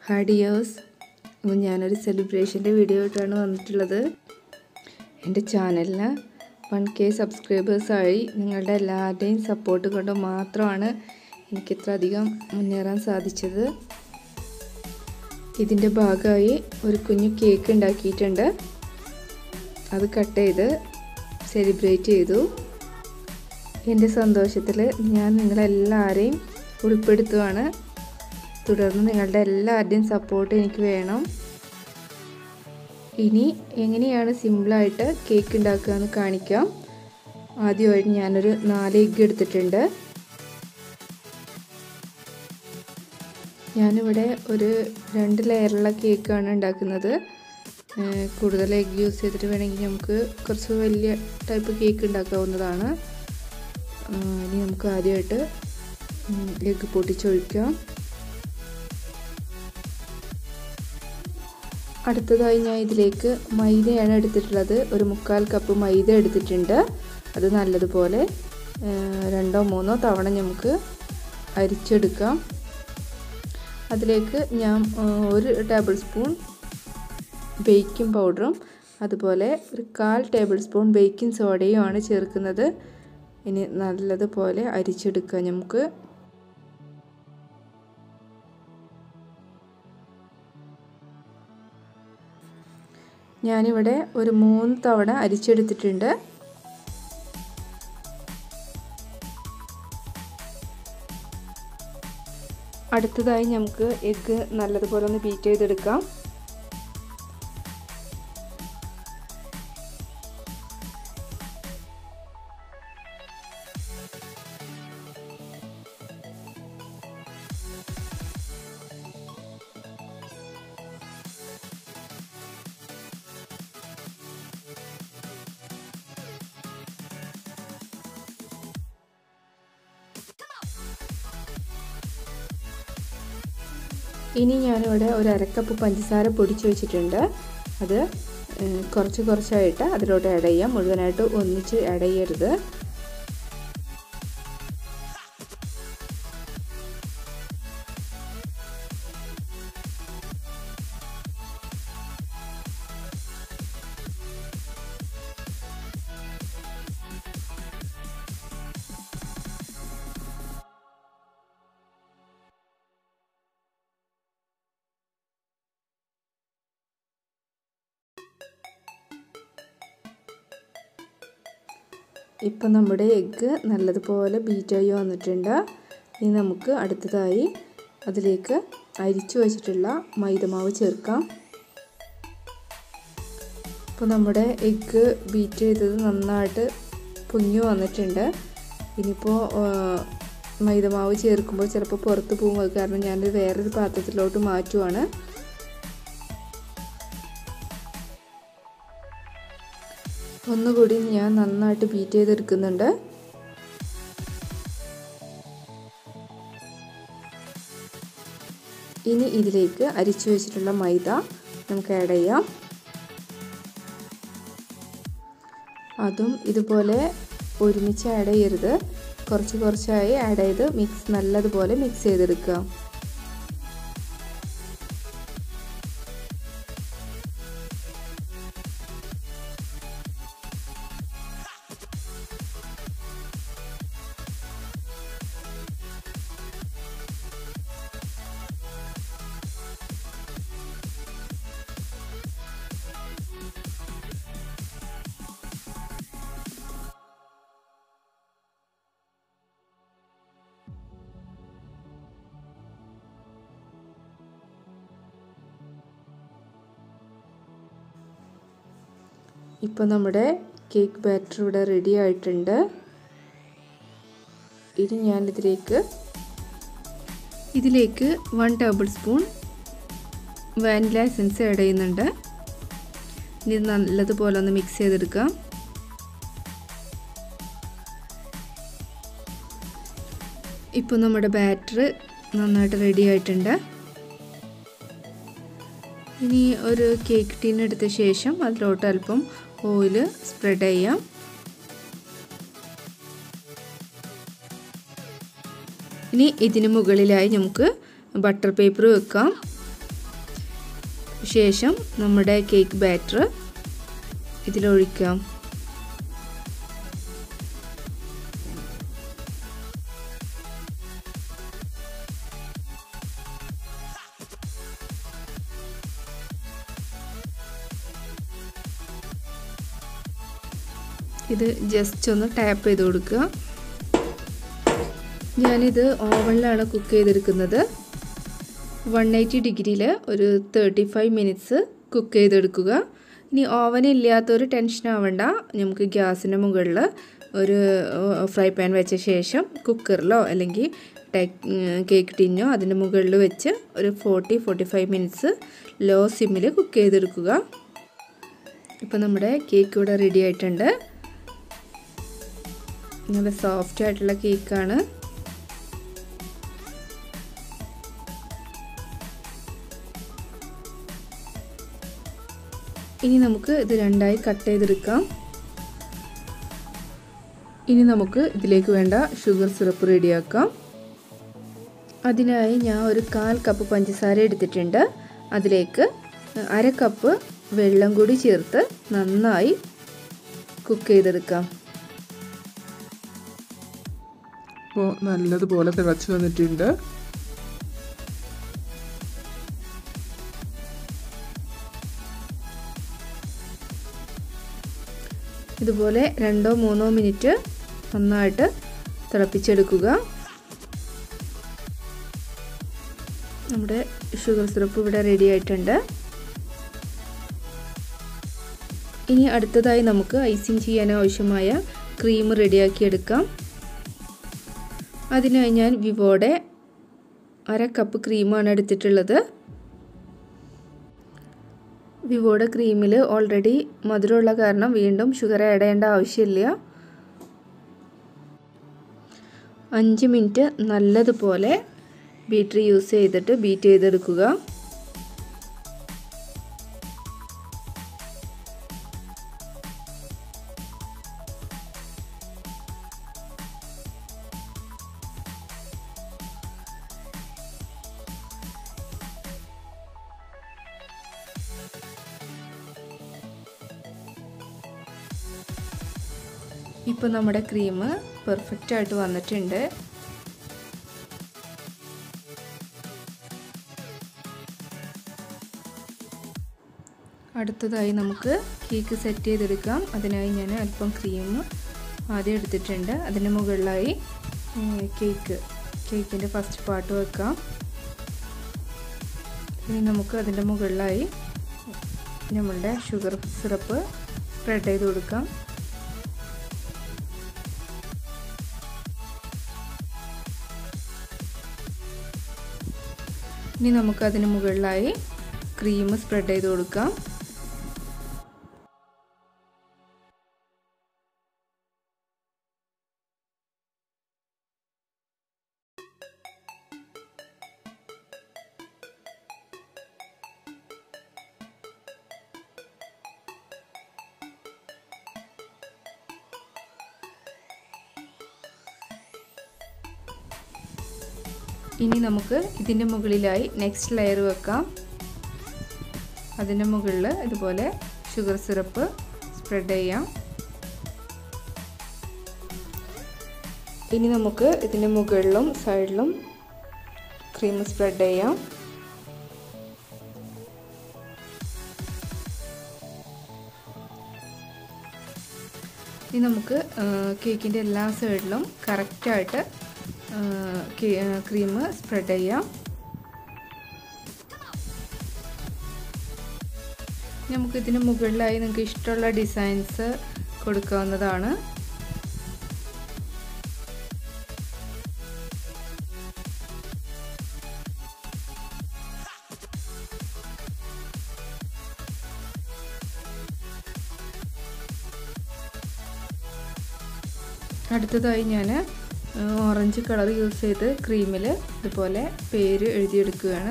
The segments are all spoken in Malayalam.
ഹായ് ഡിയേഴ്സ് അപ്പോൾ ഞാനൊരു സെലിബ്രേഷൻ്റെ വീഡിയോ ആയിട്ടാണ് വന്നിട്ടുള്ളത് എൻ്റെ ചാനലിന് വൺ കെ സബ്സ്ക്രൈബേഴ്സായി നിങ്ങളുടെ എല്ലാവരുടെയും സപ്പോർട്ട് കൊണ്ട് മാത്രമാണ് എനിക്കിത്ര അധികം മുന്നേറാൻ സാധിച്ചത് ഇതിൻ്റെ ഭാഗമായി ഒരു കുഞ്ഞു കേക്ക് ഉണ്ടാക്കിയിട്ടുണ്ട് അത് കട്ട് ചെയ്ത് സെലിബ്രേറ്റ് ചെയ്തു എൻ്റെ സന്തോഷത്തിൽ ഞാൻ നിങ്ങളെല്ലാവരെയും ഉൾപ്പെടുത്തുവാണ് തുടർന്ന് നിങ്ങളുടെ എല്ലാവരുടെയും സപ്പോർട്ട് എനിക്ക് വേണം ഇനി എങ്ങനെയാണ് സിമ്പിളായിട്ട് കേക്ക് ഉണ്ടാക്കുക എന്ന് കാണിക്കാം ആദ്യമായിട്ട് ഞാനൊരു നാല് എഗ്ഗ് എടുത്തിട്ടുണ്ട് ഞാനിവിടെ ഒരു രണ്ട് ലെയറുള്ള കേക്കാണ് ഉണ്ടാക്കുന്നത് കൂടുതൽ എഗ്ഗ് യൂസ് ചെയ്തിട്ട് വേണമെങ്കിൽ നമുക്ക് കുറച്ച് വലിയ ടൈപ്പ് കേക്ക് ഉണ്ടാക്കാവുന്നതാണ് ഇനി നമുക്ക് ആദ്യമായിട്ട് എഗ്ഗ് പൊട്ടിച്ചൊഴിക്കാം അടുത്തതായി ഞാൻ ഇതിലേക്ക് മൈദയാണ് എടുത്തിട്ടുള്ളത് ഒരു മുക്കാൽ കപ്പ് മൈദ എടുത്തിട്ടുണ്ട് അത് നല്ലതുപോലെ രണ്ടോ മൂന്നോ തവണ നമുക്ക് അരിച്ചെടുക്കാം അതിലേക്ക് ഞാൻ ഒരു ടേബിൾ സ്പൂൺ ബേക്കിംഗ് പൗഡറും അതുപോലെ ഒരു കാൽ ടേബിൾ സ്പൂൺ ബേക്കിംഗ് സോഡയുമാണ് ചേർക്കുന്നത് ഇനി നല്ലതുപോലെ അരിച്ചെടുക്കാം നമുക്ക് ഞാനിവിടെ ഒരു മൂന്ന് തവണ അരിച്ചെടുത്തിട്ടുണ്ട് അടുത്തതായി നമുക്ക് എഗ്ഗ് നല്ലതുപോലെ ഒന്ന് ബീറ്റ് ചെയ്തെടുക്കാം ഇനി ഞാനിവിടെ ഒരു അരക്കപ്പ് പഞ്ചസാര പൊടിച്ച് വെച്ചിട്ടുണ്ട് അത് കുറച്ച് കുറച്ചായിട്ട് അതിലോട്ട് ആഡ് ചെയ്യാം മുഴുവനായിട്ട് ഒന്നിച്ച് ആഡ് ചെയ്യരുത് ഇപ്പം നമ്മുടെ എഗ്ഗ് നല്ലതുപോലെ ബീറ്റായി വന്നിട്ടുണ്ട് ഇനി നമുക്ക് അടുത്തതായി അതിലേക്ക് അരിച്ചു വെച്ചിട്ടുള്ള മൈദമാവ് ചേർക്കാം ഇപ്പോൾ നമ്മുടെ എഗ്ഗ് ബീറ്റ് ചെയ്തത് നന്നായിട്ട് പൊങ്ങി വന്നിട്ടുണ്ട് ഇനിയിപ്പോൾ മൈദമാവ് ചേർക്കുമ്പോൾ ചിലപ്പോൾ പുറത്ത് പോകും കാരണം ഞാൻ വേറൊരു പാത്രത്തിലോട്ട് മാറ്റുവാണ് ഒന്നുകൂടി ഞാൻ നന്നായിട്ട് ബീറ്റ് ചെയ്തെടുക്കുന്നുണ്ട് ഇനി ഇതിലേക്ക് അരിച്ചു വെച്ചിട്ടുള്ള മൈദ നമുക്ക് ആഡ് ചെയ്യാം അതും ഇതുപോലെ ഒരുമിച്ച് ആഡ് ചെയ്യരുത് കുറച്ച് കുറച്ചായി ആഡ് ചെയ്ത് മിക്സ് നല്ലതുപോലെ മിക്സ് ചെയ്തെടുക്കുക ഇപ്പോൾ നമ്മുടെ കേക്ക് ബാറ്റർ ഇവിടെ റെഡി ആയിട്ടുണ്ട് ഇനി ഞാനിതിലേക്ക് ഇതിലേക്ക് one tablespoon vanilla essence add ചെയ്യുന്നുണ്ട് ഇനി നല്ലതുപോലെ ഒന്ന് മിക്സ് ചെയ്തെടുക്കാം ഇപ്പോൾ നമ്മുടെ ബാറ്റർ നന്നായിട്ട് റെഡി ആയിട്ടുണ്ട് ഇനി ഒരു കേക്ക് ടീൻ എടുത്ത ശേഷം അതിലോട്ട് അല്പം ഓയിൽ സ്പ്രെഡ് ചെയ്യാം ഇനി ഇതിന് മുകളിലായി നമുക്ക് ബട്ടർ പേപ്പർ വെക്കാം ശേഷം നമ്മുടെ കേക്ക് ബാറ്റർ ഇതിലൊഴിക്കാം ഇത് ജസ്റ്റ് ഒന്ന് ടാപ്പ് ചെയ്ത് കൊടുക്കുക ഞാനിത് ഓവനിലാണ് കുക്ക് ചെയ്തെടുക്കുന്നത് വൺ എയ്റ്റി ഡിഗ്രിയിൽ ഒരു തേർട്ടി ഫൈവ് മിനിറ്റ്സ് കുക്ക് ചെയ്തെടുക്കുക ഇനി ഓവൻ ഇല്ലാത്തൊരു ടെൻഷൻ ആവണ്ട നമുക്ക് ഗ്യാസിൻ്റെ മുകളിൽ ഒരു ഫ്രൈ പാൻ വെച്ച ശേഷം കുക്കറിലോ അല്ലെങ്കിൽ കേക്ക് ടിന്നോ അതിൻ്റെ മുകളിൽ വെച്ച് ഒരു forty forty five minutes low സിമ്മിൽ കുക്ക് ചെയ്തെടുക്കുക ഇപ്പോൾ നമ്മുടെ കേക്ക് ഇവിടെ റെഡി ആയിട്ടുണ്ട് നല്ല സോഫ്റ്റ് ആയിട്ടുള്ള കേക്കാണ് ഇനി നമുക്ക് ഇത് രണ്ടായി കട്ട് ചെയ്തെടുക്കാം ഇനി നമുക്ക് ഇതിലേക്ക് വേണ്ട ഷുഗർ സിറപ്പ് റെഡിയാക്കാം അതിനായി ഞാൻ ഒരു കാൽ കപ്പ് പഞ്ചസാര എടുത്തിട്ടുണ്ട് അതിലേക്ക് അര കപ്പ് വെള്ളം കൂടി ചേർത്ത് നന്നായി കുക്ക് ചെയ്തെടുക്കാം ഇപ്പോൾ നല്ലതുപോലെ തിളച്ച് വന്നിട്ടുണ്ട് ഇതുപോലെ രണ്ടോ മൂന്നോ മിനിറ്റ് നന്നായിട്ട് തിളപ്പിച്ചെടുക്കുക നമ്മുടെ ഷുഗർ സിറപ്പ് ഇവിടെ റെഡി ആയിട്ടുണ്ട് ഇനി അടുത്തതായി നമുക്ക് ഐസിങ് ചെയ്യാൻ ആവശ്യമായ ക്രീം റെഡിയാക്കി എടുക്കാം അതിനായി ഞാൻ വിവോയുടെ അര കപ്പ് ക്രീമാണ് എടുത്തിട്ടുള്ളത് വിവോയുടെ ക്രീമിൽ ഓൾറെഡി മധുരമുള്ള കാരണം വീണ്ടും ഷുഗർ ആഡ് ചെയ്യേണ്ട ആവശ്യമില്ല അഞ്ച് മിനിറ്റ് നല്ലതുപോലെ ബീറ്റർ യൂസ് ചെയ്തിട്ട് ബീറ്റ് ചെയ്തെടുക്കുക ഇപ്പോൾ നമ്മുടെ ക്രീം പെർഫെക്റ്റ് ആയിട്ട് വന്നിട്ടുണ്ട് അടുത്തതായി നമുക്ക് കേക്ക് സെറ്റ് ചെയ്തെടുക്കാം അതിനായി ഞാൻ അല്പം ക്രീം ആദ്യം എടുത്തിട്ടുണ്ട് അതിന് മുകളിലായി കേക്ക് കേക്കിൻ്റെ ഫസ്റ്റ് പാർട്ട് വെക്കാം ഇനി നമുക്ക് അതിൻ്റെ മുകളിലായി നമ്മളുടെ ഷുഗർ സിറപ്പ് സ്പ്രെഡ് ചെയ്ത് കൊടുക്കാം ഇനി നമുക്ക് അതിന് മുകളിലായി ക്രീം സ്പ്രെഡ് ചെയ്ത് കൊടുക്കാം ഇനി നമുക്ക് ഇതിൻ്റെ മുകളിലായി നെക്സ്റ്റ് ലെയർ വെക്കാം അതിൻ്റെ മുകളിൽ ഇതുപോലെ ഷുഗർ സിറപ്പ് സ്പ്രെഡ് ചെയ്യാം ഇനി നമുക്ക് ഇതിൻ്റെ മുകളിലും സൈഡിലും ക്രീം സ്പ്രെഡ് ചെയ്യാം ഇനി നമുക്ക് കേക്കിൻ്റെ എല്ലാ സൈഡിലും കറക്റ്റായിട്ട് ക്രീം സ്പ്രെഡ് ചെയ്യാം നമുക്കിതിന് മുകളിലായി നിങ്ങൾക്ക് ഇഷ്ടമുള്ള ഡിസൈൻസ് കൊടുക്കാവുന്നതാണ് അടുത്തതായി ഞാൻ ഓറഞ്ച് കളർ യൂസ് ചെയ്ത് ക്രീമിൽ ഇതുപോലെ പേര് എഴുതിയെടുക്കുകയാണ്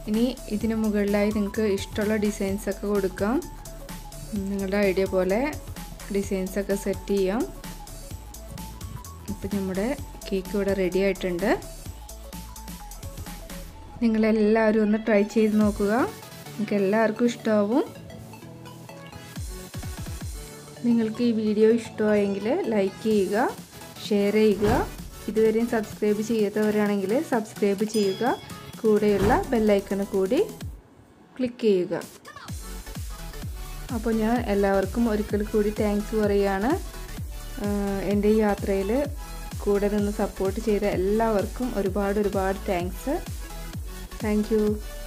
ഇനി ഇതിന് മുകളിലായി നിങ്ങൾക്ക് ഇഷ്ടമുള്ള ഡിസൈൻസൊക്കെ കൊടുക്കാം നിങ്ങളുടെ ഐഡിയ പോലെ ഡിസൈൻസൊക്കെ സെറ്റ് ചെയ്യാം ഇപ്പം നമ്മുടെ കേക്ക് ഇവിടെ റെഡി ആയിട്ടുണ്ട് നിങ്ങളെല്ലാവരും ഒന്ന് ട്രൈ ചെയ്ത് നോക്കുക നിങ്ങൾക്ക് എല്ലാവർക്കും ഇഷ്ടമാവും നിങ്ങൾക്ക് ഈ വീഡിയോ ഇഷ്ടമായെങ്കിൽ ലൈക്ക് ചെയ്യുക ഷെയർ ചെയ്യുക ഇതുവരെയും സബ്സ്ക്രൈബ് ചെയ്യാത്തവരാണെങ്കിൽ സബ്സ്ക്രൈബ് ചെയ്യുക കൂടെയുള്ള ബെല്ലൈക്കണ് കൂടി ക്ലിക്ക് ചെയ്യുക അപ്പോൾ ഞാൻ എല്ലാവർക്കും ഒരിക്കൽ കൂടി താങ്ക്സ് പറയുകയാണ് എൻ്റെ ഈ യാത്രയിൽ കൂടെ നിന്ന് സപ്പോർട്ട് ചെയ്ത എല്ലാവർക്കും ഒരുപാട് ഒരുപാട് താങ്ക്സ് താങ്ക്